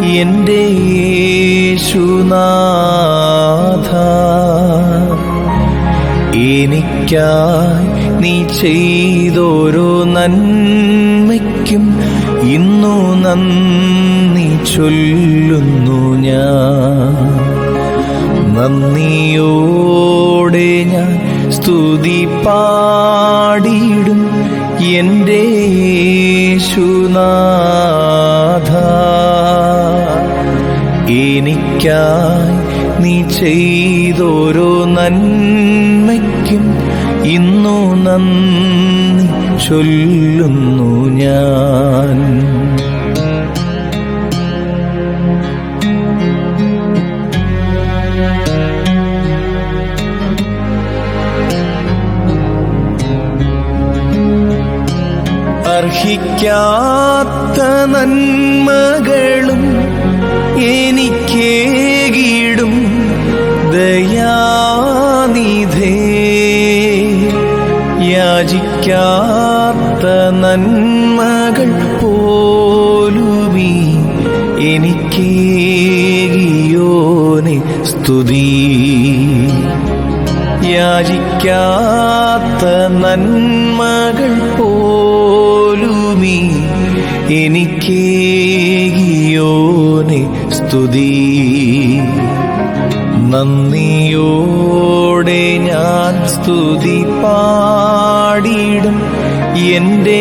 എന്റെ യേശുനാഥ എനിക്കായി നീ ചെയ്തോരോ നന്മയ്ക്കും ഇന്നു നന്ദി ചൊല്ലുന്നു ഞാൻ നന്ദിയോടെ ഞാൻ സ്തുതി പാടിയിടും എന്റെ യേശുനാഥ എനിക്കായി നീ ചെയ്തോരോ നന്മയ്ക്കും ഇന്നു നന്ദി ചൊല്ലുന്നു ഞാൻ അർഹിക്കാത്ത നന്മകളും എനിക്കേകിടും ദയാനിധേ യാചിക്കാത്ത നന്മകൾ പോലുമീ എനിക്കേകിയോനെ സ്തുതി യാചിക്കാത്ത നന്മകൾ പോലുമീ എനിക്കേകിയോനെ സ്തുതി നന്ദിയോടെ ഞാൻ സ്തുതി പാടിയിടും എന്റെ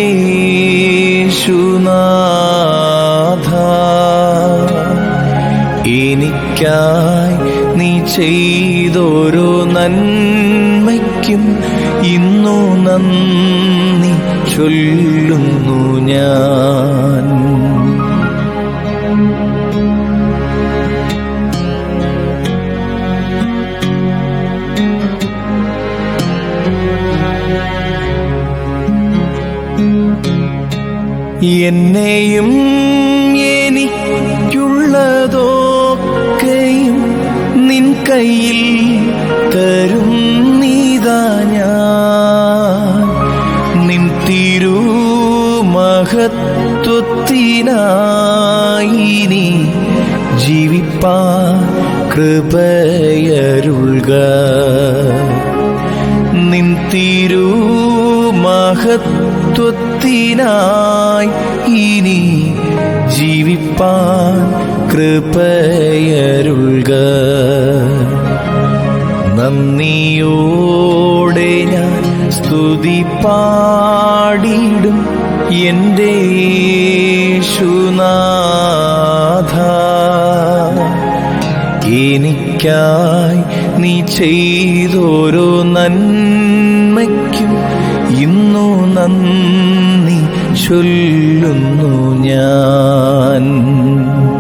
യേശുനാഥ എനിക്കായി നീ ചെയ്തോരോ നന്മയ്ക്കും ഇന്നു നന്ദി ചൊല്ലുന്നു ഞാൻ എന്നെയും എനിക്കുള്ളതൊക്കെയും നിൻ കയ്യിൽ തരും നീതാ ഞാൻ നിൻ തിരുമഹത്വത്തിനായി നീ ജീവിപ്പാൻ കൃപയരുൾക നിൻ തിരുമഹത്വത്തിനായി ഇനി ജീവിപ്പാൻ കൃപയരുൾക നന്ദിയോടെ ഞാൻ സ്തുതി പാടിയിടും എന്റെ യേശുനാഥ എനിക്കായി നീ ചെയ്തോരോ നന്മയ്ക്കും ഇന്നു നന്ദി ചൊല്ലുന്നു ഞാൻ